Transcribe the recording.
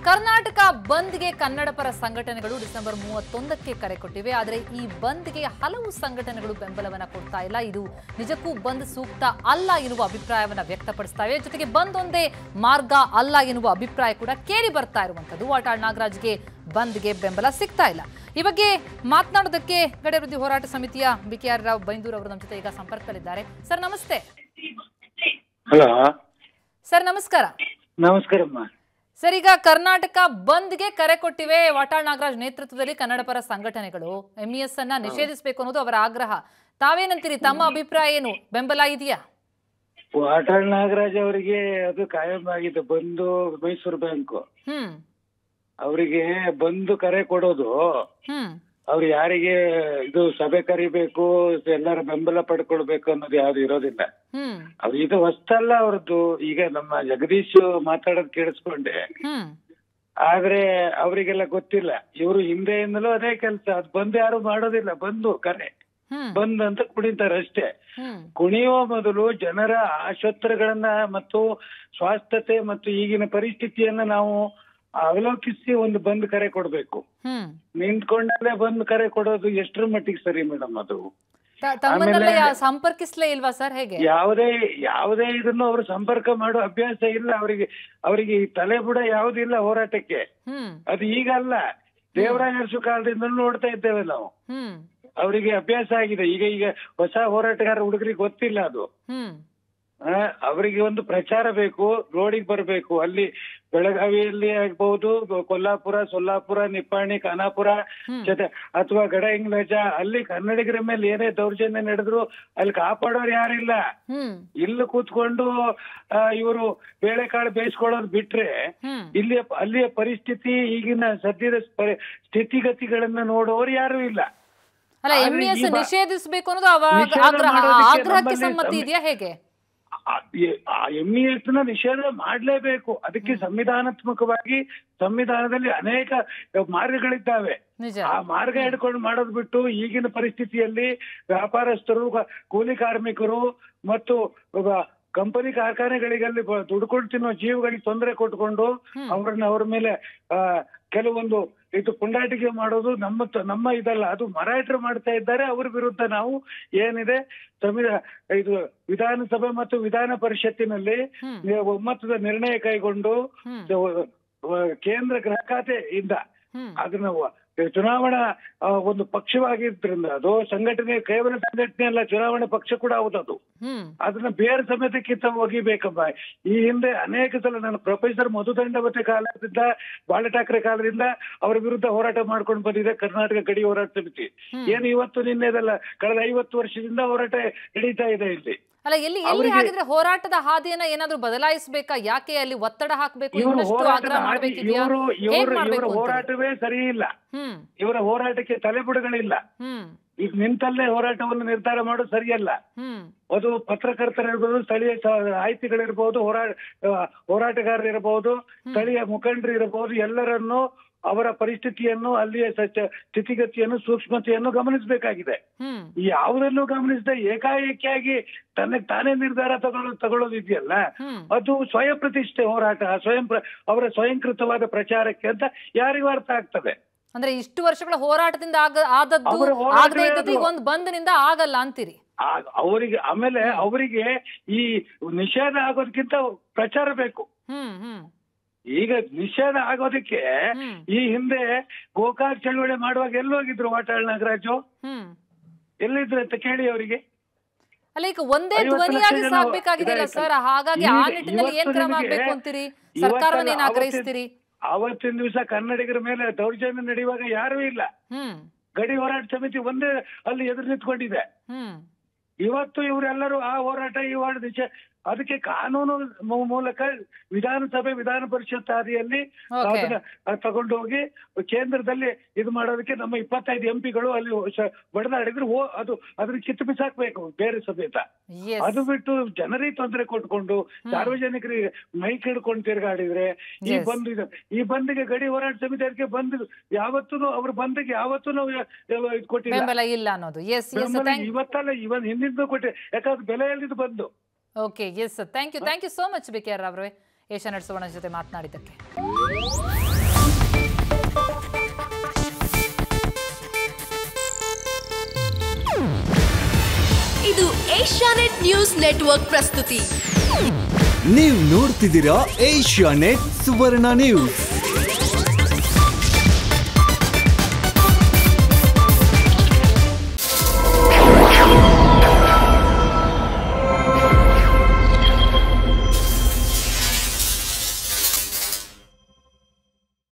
ಕರ್ನಾಟಕ ಬಂದ್ಗೆ ಕನ್ನಡ ಪರ ಸಂಘಟನೆಗಳು ಡಿಸೆಂಬರ್ ಮೂವತ್ತೊಂದಕ್ಕೆ ಕರೆ ಕೊಟ್ಟಿವೆ ಆದರೆ ಈ ಬಂದ್ಗೆ ಹಲವು ಸಂಘಟನೆಗಳು ಬೆಂಬಲವನ್ನ ಕೊಡ್ತಾ ಇಲ್ಲ ಇದು ನಿಜಕ್ಕೂ ಬಂದ್ ಸೂಕ್ತ ಅಲ್ಲ ಎನ್ನುವ ಅಭಿಪ್ರಾಯವನ್ನ ವ್ಯಕ್ತಪಡಿಸ್ತಾವೆ ಜೊತೆಗೆ ಬಂದ್ ಒಂದೇ ಮಾರ್ಗ ಅಲ್ಲ ಎನ್ನುವ ಅಭಿಪ್ರಾಯ ಕೂಡ ಕೇಳಿ ಬರ್ತಾ ಇರುವಂತದ್ದು ವಾಟಾಳ್ ನಾಗರಾಜ್ಗೆ ಬಂದ್ಗೆ ಬೆಂಬಲ ಸಿಗ್ತಾ ಇಲ್ಲ ಈ ಬಗ್ಗೆ ಮಾತನಾಡೋದಕ್ಕೆ ಗಡಿವೃದ್ಧಿ ಹೋರಾಟ ಸಮಿತಿಯ B K R Rao Byndoor ಅವರು ನಮ್ಮ ಜೊತೆ ಈಗ ಸಂಪರ್ಕದಲ್ಲಿದ್ದಾರೆ ಸರ್ ನಮಸ್ತೆ ಹಲೋ ಸರ್ ನಮಸ್ಕಾರ ನಮಸ್ಕಾರಮ್ಮ ಸರ್ ಈಗ ಕರ್ನಾಟಕ ಬಂದ್ಗೆ ಕರೆ ಕೊಟ್ಟಿವೆ ವಾಟಾಳ್ ನಾಗರಾಜ್ ನೇತೃತ್ವದಲ್ಲಿ ಕನ್ನಡ ಪರ ಸಂಘಟನೆಗಳು ಎಂಇಎಸ್ ಅನ್ನ ನಿಷೇಧಿಸಬೇಕು ಅನ್ನೋದು ಅವರ ಆಗ್ರಹ ತಾವೇನಂತೀರಿ ತಮ್ಮ ಅಭಿಪ್ರಾಯ ಏನು ಬೆಂಬಲ ಇದೆಯಾ ವಾಟಾಳ್ ನಾಗರಾಜ್ ಅವರಿಗೆ ಅದು ಕಾಯಂ ಆಗಿದೆ ಬಂದು ಮೈಸೂರು ಬ್ಯಾಂಕ್ ಹ್ಮ್ ಅವರಿಗೆ ಬಂದು ಕರೆ ಕೊಡೋದು ಹ್ಮ್ ಅವ್ರು ಯಾರಿಗೆ ಇದು ಸಭೆ ಕರಿಬೇಕು ಎಲ್ಲರ ಬೆಂಬಲ ಪಡ್ಕೊಳ್ಬೇಕು ಅನ್ನೋದು ಯಾವ್ದು ಇರೋದಿಲ್ಲ ಹ್ಮ್ ಅವ್ರು ಇದು ಹೊಸ್ತಲ್ಲ ಅವ್ರದ್ದು ಈಗ ನಮ್ಮ ಜಗದೀಶ್ ಮಾತಾಡೋದ್ ಕೇಳಿಸ್ಕೊಂಡೆ ಹ್ಮ್ ಆದ್ರೆ ಅವರಿಗೆಲ್ಲ ಗೊತ್ತಿಲ್ಲ ಇವರು ಹಿಂದೆಯಿಂದಲೂ ಅದೇ ಕೆಲಸ ಅದು ಬಂದು ಯಾರು ಮಾಡೋದಿಲ್ಲ ಬಂದು ಕರೆ ಹ್ಮ್ ಬಂದ್ ಅಂತ ಕುಣಿತಾರೆ ಅಷ್ಟೇ ಹ್ಮ್ ಕುಣಿಯುವ ಮೊದಲು ಜನರ ಆಶೋತ್ತರಗಳನ್ನ ಮತ್ತು ಸ್ವಾಸ್ಥ್ಯತೆ ಮತ್ತು ಈಗಿನ ಪರಿಸ್ಥಿತಿಯನ್ನ ನಾವು ಅವಲೋಕಿಸಿ ಒಂದು ಬಂದ್ ಕರೆ ಕೊಡ್ಬೇಕು ಹ್ಮ್ ನಿಂತ್ಕೊಂಡಲ್ಲೇ ಬಂದ್ ಕರೆ ಕೊಡೋದು ಎಷ್ಟರ ಮಟ್ಟಿಗೆ ಸರಿ ಮೇಡಮ್ ಅದು ತ- ತಮ್ಮನ್ನೆಲ್ಲ ಆಮೇಲೆ- ಯಾ- ಸಂಪರ್ಕಿಸ್ಲೇ ಇಲ್ವಾ ಸರ್ ಹೇಗೆ ಯಾವುದೇ ಯಾವುದೇ ಇದನ್ನು ಅವರು ಸಂಪರ್ಕ ಮಾಡೋ ಅಭ್ಯಾಸ ಇಲ್ಲ ಅವರಿಗೆ ಅವರಿಗೆ ಈ ತಲೆ ಬುಡ ಯಾವುದಿಲ್ಲ ಹೋರಾಟಕ್ಕೆ ಹ್ಮ್ ಅದು ಈಗ ಅಲ್ಲ ದೇವರಾಜ ಅರಸು ಕಾಲದಿಂದ ನೋಡ್ತಾ ಇದ್ದೇವೆ ನಾವು ಹ್ಮ್ ಅವರಿಗೆ ಅಭ್ಯಾಸ ಆಗಿದೆ ಈಗ ಈಗ ಹೊಸ ಹೋರಾಟಗಾರ ಹುಡುಗರಿಗೆ ಗೊತ್ತಿಲ್ಲ ಅದು ಹ್ಮ್ ಆ, ಅವರಿಗೆ ಒಂದು ಪ್ರಚಾರ ಬೇಕು ರೋಡಿಗೆ ಬರಬೇಕು ಅಲ್ಲಿ ಬೆಳಗಾವಿಯಲ್ಲಿ ಆಗ್ಬಹುದು ಕೊಲ್ಲಾಪುರ ಸೊಲ್ಲಾಪುರ ನಿಪ್ಪಾಣಿ ಖಾನಾಪುರ ಹ್ಮ್. ಜೊತೆ ಅಥವಾ ಗಡಹಿಂಗ್ಲಜ ಅಲ್ಲಿ ಕನ್ನಡಿಗರ ಮೇಲೆ ಏನೇ ದೌರ್ಜನ್ಯ ನಡೆದ್ರು ಅಲ್ಲಿ ಕಾಪಾಡೋರು ಯಾರಿಲ್ಲ ಹ್ಮ್ ಇಲ್ಲಿ ಕೂತ್ಕೊಂಡು ಇವರು ಬೇಳೆಕಾಳು ಬೇಯಿಸ್ಕೊಳ್ಳೋದು ಬಿಟ್ರೆ ಹ್ಮ್ ಇಲ್ಲಿ ಅಲ್ಲಿಯ ಪರಿಸ್ಥಿತಿ ಈಗಿನ ಸದ್ಯದ ಪರಿ- ಸ್ಥಿತಿಗತಿಗಳನ್ನ ನೋಡೋರು ಯಾರು ಇಲ್ಲ ಅಲ್ಲ ಆದ್ರೆ ಎಂಇಎಸ್ ಈ ಬಾ- ನಿಷೇಧಿಸಬೇಕು ಅನ್ನೋದು ಅವ ನಿಷೇಧ ಆಗ್ರಹ ಆ ಮಾಡೋದಕ್ಕೆ ಆಗ್ರಹಕ್ಕೆ ನಮ್ಮಲ್ಲಿ ಸಮ್ಮತಿ ಸಂ- ಇದೆಯಾ ಹೇಗೆ ಎಂ ಇ ಎಸ್ ನ ನಿಷೇಧ ಮಾಡಲೇಬೇಕು ಅದಕ್ಕೆ ಸಂವಿಧಾನಾತ್ಮಕವಾಗಿ ಸಂವಿಧಾನದಲ್ಲಿ ಅನೇಕ ಮಾರ್ಗಗಳಿದ್ದಾವೆ ನಿಜ ಆ ಮಾರ್ಗ ಹಿಡ್ಕೊಂಡು ಮಾಡೋದು ಬಿಟ್ಟು ಈಗಿನ ಪರಿಸ್ಥಿತಿಯಲ್ಲಿ ವ್ಯಾಪಾರಸ್ಥರು ಕ- ಕೂಲಿ ಕಾರ್ಮಿಕರು ಮತ್ತು ಕಂಪನಿ ಕಾರ್ಖಾನೆಗಳಿಗಲ್ಲಿ ಬ- ದುಡ್ಕೊಂಡು ತಿನ್ನೋ ಜೀವಗಳಿಗೆ ತೊಂದರೆ ಕೊಟ್ಕೊಂಡು ಹ್ಮ್. ಅವ್ರನ್ನ ಅವ್ರ ಮೇಲೆ ಆ, ಕೆಲವೊಂದು ಇದು ಪುಂಡಾಟಿಕೆ ಮಾಡೋದು ನಮ್ಮ ತ- ನಮ್ಮ ಇದಲ್ಲ ಅದು ಮರಾಠರು ಮಾಡ್ತಾ ಇದ್ದಾರೆ ಅವ್ರ ವಿರುದ್ಧ ನಾವು ಏನಿದೆ ಸಂವಿಧಾನ ಇದು ವಿಧಾನಸಭೆ ಮತ್ತು ವಿಧಾನ ಪರಿಷತ್ತಿನಲ್ಲಿ ಹ್ಮ್ ಒಮ್ಮತದ ನಿರ್ಣಯ ಕೈಗೊಂಡು ಹ್ಮ್ ವ- ಕೇಂದ್ರ ಗೃಹ ಖಾತೆಯಿಂದ ಹ್ಮ್ ಅದನ್ನ ವ- ಚುನಾವಣಾ ಆ, ಒಂದು ಪಕ್ಷವಾಗಿದ್ರಿಂದ ಅದು ಸಂಘಟನೆ ಕೇವಲ ಸಂಘಟನೆ ಅಲ್ಲ ಚುನಾವಣಾ ಪಕ್ಷ ಕೂಡ ಹೌದದು ಹ್ಮ್ ಅದನ್ನ ಬೇರೆ ಸಮೇತ ಕಿತ್ತ ಒಗಿಬೇಕಮ್ಮ ಈ ಹಿಂದೆ ಅನೇಕ ಸಲ ನಾನು ಪ್ರೊಫೆಸರ್ ಮಧುದಂಡವತಿ ಕಾಲದಿಂದ ಬಾಳ ಠಾಕ್ರೆ ಕಾಲದಿಂದ ಅವರ ವಿರುದ್ಧ ಹೋರಾಟ ಮಾಡ್ಕೊಂಡು ಬಂದಿದೆ ಕರ್ನಾಟಕ ಗಡಿ ಹೋರಾಟ ಸಮಿತಿ ಹ್ಮ್. ಏನು ಇವತ್ತು ನಿನ್ನೆದಲ್ಲ ಕಳೆದ ಐವತ್ತು ವರ್ಷದಿಂದ ಹೋರಾಟ ನಡೀತಾ ಇದೆ ಇಲ್ಲಿ ಅಲ್ಲ ಎಲ್ಲಿ ಎಲ್ಲಿ ಅವ್ರಿಗೆ- ಹಾಗಿದ್ರೆ ಹೋರಾಟದ ಹಾದಿಯನ್ನ ಏನಾದ್ರೂ ಬದಲಾಯಿಸಬೇಕಾ ಯಾಕೆ ಅಲ್ಲಿ ಒತ್ತಡ ಹಾಕ್ಬೇಕು ಇವರು ಇನ್ನಷ್ಟು ಹೋರಾಟದ ಆಗ್ರಹ ಹಾದಿ- ಮಾಡ್ಬೇಕಿದ್ಯಾ ಇವರು ಹೇಗ್ ಇವರು ಇವರ ಮಾಡ್ಬೇಕು ಅಂತೀರಿ? ಹೋರಾಟವೇ ಸರಿ ಇಲ್ಲ ಹ್ಮ್ ಇವರ ಹೋರಾಟಕ್ಕೆ ತಲೆಬುಡಗಳಿಲ್ಲ ಹ್ಮ್ ಈಗ ನಿಂತಲ್ಲೇ ಹೋರಾಟವನ್ನು ನಿರ್ಧಾರ ಮಾಡೋದು ಸರಿಯಲ್ಲ ಹ್ಮ್ ಅದು ಪತ್ರಕರ್ತರಿರ್ಬೋದು ಸ್ಥಳೀಯ ಸ- ಆಯ್ತಿಗಳಿರ್ಬೋದು ಹೋರಾಟ ಹೋರಾಟಗಾರರಿರ್ಬೋದು ಸ್ಥಳೀಯ ಮುಖಂಡರು ಇರಬಹುದು ಎಲ್ಲರನ್ನು ಅವರ ಪರಿಸ್ಥಿತಿಯನ್ನು ಅಲ್ಲಿಯ ಸಚ- ಸ್ಥಿತಿಗತಿಯನ್ನು ಸೂಕ್ಷ್ಮತೆಯನ್ನು ಗಮನಿಸಬೇಕಾಗಿದೆ ಹ್ಮ್ ಯಾವುದನ್ನು ಗಮನಿಸದೆ ಏಕಾಏಕಿಯಾಗಿ ತನಗೆ ತಾನೇ ನಿರ್ಧಾರ ತಗೊಳ್ಳೋದು ತಗೊಳ್ಳೋದಿದೆಯಲ್ಲ ಹ್ಮ್ ಅದು ಸ್ವಯಂ ಪ್ರತಿಷ್ಠೆ ಹೋರಾಟ ಸ್ವಯಂ ಪ್ರ- ಅವರ ಸ್ವಯಂಕೃತವಾದ ಪ್ರಚಾರಕ್ಕೆ ಅಂತ ಯಾರಿಗೂ ಅರ್ಥ ಆಗ್ತದೆ ಅಂದ್ರೆ ಇಷ್ಟು ವರ್ಷಗಳ ಹೋರಾಟದಿಂದ ಆಗ ಆದದ್ದು ಅವರ ಹೋರಾಟವೇ ಆಗದೇ ಇದ್ದದ್ದು ಅದು. ಈಗ ಒಂದು ಬಂದ್ನಿಂದ ಆಗಲ್ಲ ಅಂತೀರಿ ಆ- ಅವರಿಗೆ ಆಮೇಲೆ ಅವರಿಗೆ ಈ ನಿಷೇಧ ಆಗೋದಕ್ಕಿಂತ ಪ್ರಚಾರ ಬೇಕು ಹ್ಮ್ ಹ್ಮ್ ಈಗ ನಿಷೇಧ ಆಗೋದಕ್ಕೆ ಹ್ಮ್ ಈ ಹಿಂದೆ ಗೋಕಾಕ್ ಚಳವಳಿ ಮಾಡುವಾಗ ಎಲ್ಲೋಗಿದ್ರು ವಾಟಾಳ್ ನಾಗರಾಜು ಹ್ಮ್ ಎಲ್ಲಿದ್ರು ಅಂತ ಕೇಳಿ ಅವರಿಗೆ ಅಲ್ಲ ಈಗ ಒಂದೇ ಐವತ್ತು ಧ್ವನಿಯಾಗಿ ಲಕ್ಷ ಜನ ಸಾಕ್ಬೇಕಾಗಿದೆಯಲ್ಲ ಇದಾಯ್ತು. ಸರ್ ಹಾಗಾಗಿ ಆ ಈಗ- ನಿಟ್ಟಿನಲ್ಲಿ ಏನ್ ಇವತ್ತು ಕ್ರಮ ನಿಮಗೆ ಆಗ್ಬೇಕು ಅಂತೀರಿ ಇವತ್ತಲ್ಲ, ಸರ್ಕಾರವನ್ನ ಏನ್ ಅವತ್ತಿನ- ಆಗ್ರಹಿಸ್ತೀರಿ ಅವತ್ತಿನ ದಿವಸ ಕನ್ನಡಿಗರ ಮೇಲೆ ದೌರ್ಜನ್ಯ ನಡೆಯುವಾಗ ಯಾರೂ ಇಲ್ಲ ಹ್ಮ್ ಗಡಿ ಹೋರಾಟ ಸಮಿತಿ ಒಂದೇ ಅಲ್ಲಿ ಎದುರು ನಿಂತ್ಕೊಂಡಿದೆ ಹ್ಮ್ ಇವತ್ತು ಇವರೆಲ್ಲರೂ ಆ ಹೋರಾಟ ಈ ಹೋರಾಟ ನಿಷೇ ಅದಕ್ಕೆ ಕಾನೂನು ಮೂ- ಮೂಲಕ ವಿಧಾನಸಭೆ ವಿಧಾನ ಪರಿಷತ್ ಹಾದಿಯಲ್ಲಿ Okay. ಅದನ್ನ ಅಹ್, ತಗೊಂಡು ಹೋಗಿ ಕೇಂದ್ರದಲ್ಲಿ ಇದು ಮಾಡೋದಕ್ಕೆ ನಮ್ಮ ಇಪ್ಪತ್ತೈದು ಎಂಪಿಗಳು ಅಲ್ಲಿ ಶ- ಬಡದಾಡಿದ್ರು ಓ ಅದು ಅದನ್ನ ಕಿತ್ತು ಬಿಸಾಕ್ಬೇಕು ಬೇರೆ ಸಮೇತ Yes. ಅದು ಬಿಟ್ಟು ಜನರಿಗೆ ತೊಂದರೆ ಕೊಟ್ಕೊಂಡು ಸಾರ್ವಜನಿಕರಿಗೆ ಮೈಕ್ ಹಿಡ್ಕೊಂಡು ತಿರುಗಾಡಿದ್ರೆ ಈ Yes. ಬಂದ್ ಇದು ಈ ಬಂದಿಗೆ ಗಡಿ ಹೋರಾಟ ಸಮಿತಿ ಅದಕ್ಕೆ ಬಂದ್ ಯಾವತ್ತೂ ಅವ್ರ ಬಂದಿಗೆ ಯಾವತ್ತೂ ನಾವು ಯ- ಯ- ಇದ್ ಕೊಟ್ಟಿಲ್ಲ ಬೆಂಬಲ ಇಲ್ಲ ಅನ್ನೋದು ಎಸ್ ಎಸ್ ಬೆಂಬಲ ಥ್ಯಾಂಕ್ ಇವತ್ತಲ್ಲ ಇವನ್ ಹಿಂದಿಂದೂ ಕೊಟ್ಟೆ ಯಾಕಂದ್ರೆ ಬೆಲೆ ಎಲ್ಲಿದ್ದು ಬಂದು okay yes thank you thank you so much B K R ಅವರೇ ಏಷ್ಯಾನೆಟ್ ಸುವರ್ಣ ಜೊತೆ ಮಾತನಾಡಿದ್ದಕ್ಕೆ ಏಷ್ಯಾನೆಟ್ ನ್ಯೂಸ್ ನೆಟ್ವರ್ಕ್ ಪ್ರಸ್ತುತಿ ನೀವು ನೋಡ್ತಿದ್ದೀರಾ ಏಷ್ಯಾ ನೆಟ್ ಸುವರ್ಣ ನ್ಯೂಸ್